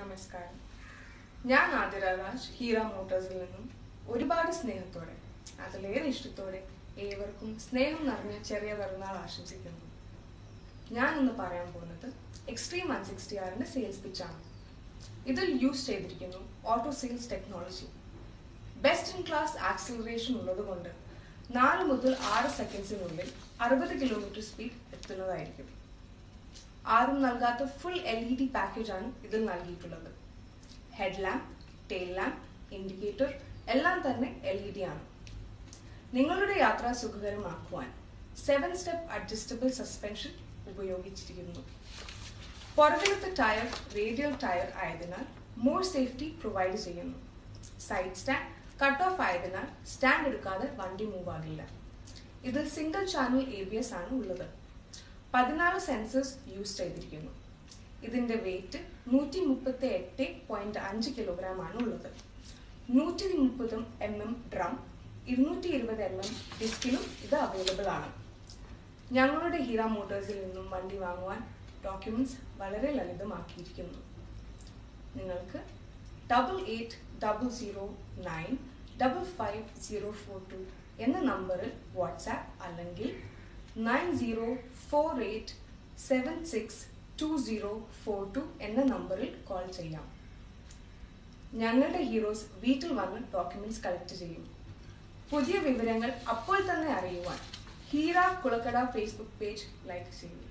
നമസ്കാരം ഞാൻ ആതിര രാജ് ഹീറ മോട്ടോഴ്സിൽ നിന്നും ഒരുപാട് സ്നേഹത്തോടെ അതിലേറെ ഇഷ്ടത്തോടെ ഏവർക്കും സ്നേഹം നിറഞ്ഞ ചെറിയ പിറന്നാൾ ആശംസിക്കുന്നു ഞാൻ ഇന്ന് പറയാൻ പോകുന്നത് എക്സ്ട്രീം വൺ സിക്സ്റ്റി ആറിന്റെ സെയിൽസ് പിച്ചാണ് ഇതിൽ യൂസ് ചെയ്തിരിക്കുന്നു auto sales technology best in class acceleration ഉള്ളതുകൊണ്ട് നാല് മുതൽ ആറ് സെക്കൻഡ്സിനുള്ളിൽ അറുപത് കിലോമീറ്റർ സ്പീഡ് എത്തുന്നതായിരിക്കും ആരും നൽകാത്ത ഫുൾ എൽ ഇ ഡി പാക്കേജാണ് ഇതിൽ നൽകിയിട്ടുള്ളത് head lamp tail lamp indicator എല്ലാം തന്നെ എൽ ഇ ഡി ആണ് നിങ്ങളുടെ യാത്ര സുഖകരമാക്കുവാൻ സെവൻ സ്റ്റെപ്പ് അഡ്ജസ്റ്റബിൾ സസ്പെൻഷൻ ഉപയോഗിച്ചിരിക്കുന്നു പുറകിലത്തെ ടയർ റേഡിയൽ ടയർ ആയതിനാൽ മോർ സേഫ്റ്റി പ്രൊവൈഡ് ചെയ്യുന്നു സൈഡ് സ്റ്റാൻഡ് കട്ട് ഓഫ് ആയതിനാൽ സ്റ്റാൻഡ് എടുക്കാതെ വണ്ടി മൂവ് ആകില്ല ഇതിൽ single channel A B S ആണ് ഉള്ളത് പതിനാല് സെൻസേഴ്സ് യൂസ് ചെയ്തിരിക്കുന്നു ഇതിന്റെ വെയിറ്റ് നൂറ്റി മുപ്പത്തി എട്ട് പോയിന്റ് അഞ്ച് കിലോഗ്രാം ആണ് ഉള്ളത് നൂറ്റി മുപ്പതും എം എം ഡ്രം ഇരുന്നൂറ്റി ഇരുപത് എം എം ഡിസ്കിലും ഇത് അവൈലബിൾ ആണ് ഞങ്ങളുടെ ഹീറ മോട്ടോഴ്സിൽ നിന്നും വണ്ടി വാങ്ങുവാൻ ഡോക്യുമെന്റ്സ് വളരെ ലളിതമാക്കിയിരിക്കുന്നു നിങ്ങൾക്ക് double eight double zero nine double five zero four two എന്ന നമ്പറിൽ വാട്സാപ്പ് അല്ലെങ്കിൽ nine zero four eight seven six two zero four two എന്ന നമ്പറിൽ കോൾ ചെയ്യാം ഞങ്ങളുടെ ഹീറോസ് വീട്ടിൽ വന്ന് ഡോക്യുമെന്റ്സ് കളക്ട് ചെയ്യും പുതിയ വിവരങ്ങൾ അപ്പോൾ തന്നെ അറിയുവാൻ Heera Kulakkada Facebook page like ചെയ്യൂ